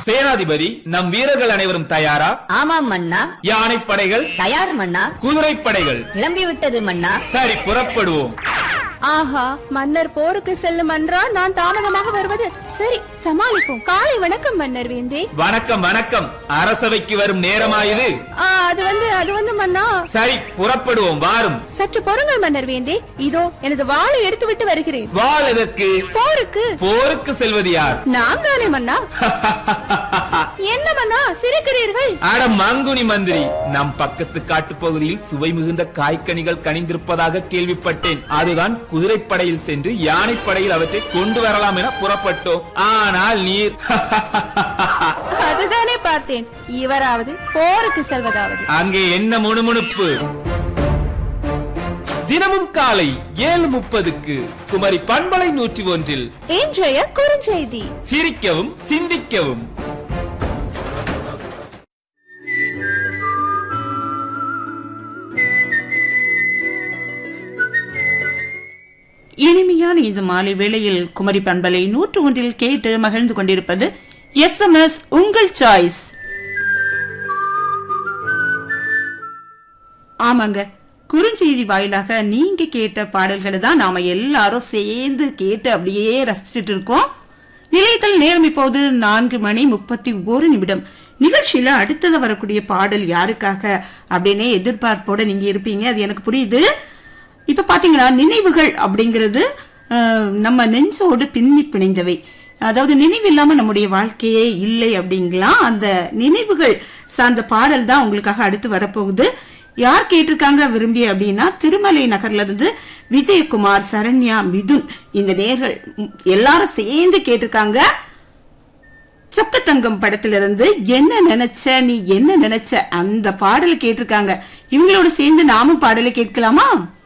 சேனாதிபதி நம் வீரர்கள் அனைவரும் தயாரா ஆமாம் மன்னா யானைப்படைகள் தயார் மன்னா குதிரைப்படைகள் கிளம்பிவிட்டது மன்னா சரி புறப்படுவோம் ஆஹா மன்னர் போருக்கு செல்லும் என்றால் நான் தாமதமாக வருவது சரி சமாளிப்போம் காலை வணக்கம் மன்னர் வேந்தே வணக்கம் வணக்கம் அரசவைக்கு வரும் நேரமாயுது ஆ, அது வந்து அது வந்து மன்னா சரி புறப்படுவோம் வாரும் சற்று பொறுங்கள் மன்னர் வேந்தே இதோ எனது வாளை எடுத்து விட்டு வருகிறேன் வாழ் எதற்கு போருக்கு போருக்கு செல்வது யார் நாம் தானே மன்னா என்ன மன்னா சிரிக்கிறீர்கள் அட மங்குனி மந்திரி நம் பக்கத்து காட்டு பகுதியில் சுவை மிகுந்த காய்கனிகள் கனிந்திருப்பதாக கேள்விப்பட்டேன் அதுதான் குதிரைப்படையில் சென்று யானைப்படையில் அவற்றை கொண்டு வரலாம் என புறப்பட்டோம் ஆனால் நீர் அதுதானே பார்த்தேன் இவராவது போருக்கு செல்வதாவது அங்கே என்ன முணுமுணுப்பு தினமும் காலை ஏழு முப்பதுக்கு குமரி பண்பலை நூற்றி ஒன்றில் இன்றைய குறுஞ்செய்தி சிரிக்கவும் சிந்திக்கவும் இனிமையான இந்த மாலை வேளையில் குமரி பண்பலை நூற்று ஒன்றில் கேட்டு மகிழ்ந்து கொண்டிருப்பது எஸ் எம் எஸ் உங்கள் சாய்ஸ் ஆமாங்க குறுஞ்செய்தி வாயிலாக நீங்க கேட்ட பாடல்களை தான் நாம எல்லாரும் சேர்ந்து கேட்டு அப்படியே ரசிச்சுட்டு இருக்கோம் நிலையத்தில் நேரம் இப்போது நான்கு மணி முப்பத்தி ஒரு நிமிடம் நிகழ்ச்சியில அடுத்தது வரக்கூடிய பாடல் யாருக்காக அப்படின்னே எதிர்பார்ப்போட நீங்க இருப்பீங்க அது எனக்கு புரியுது இப்ப பாத்தீங்கன்னா நினைவுகள் அப்படிங்கிறது அஹ், நம்ம நெஞ்சோடு பின்னி பிணைந்தவை அதாவது நினைவு இல்லாம நம்முடைய வாழ்க்கையே இல்லை அப்படிங்கலாம் அந்த நினைவுகள் சார்ந்த பாடல் தான் உங்களுக்காக அடுத்து வரப்போகுது யார் கேட்டிருக்காங்க விரும்பி அப்படின்னா திருமலை நகர்ல இருந்து விஜயகுமார் சரண்யா மிதுன் இந்த நேர்கள் ம், எல்லாரும் சேர்ந்து கேட்டிருக்காங்க சொக்கத்தங்கம் படத்துல இருந்து என்ன நினைச்ச நீ என்ன நினைச்ச அந்த பாடலை கேட்டிருக்காங்க இவங்களோட சேர்ந்து நாமும் பாடலை கேட்கலாமா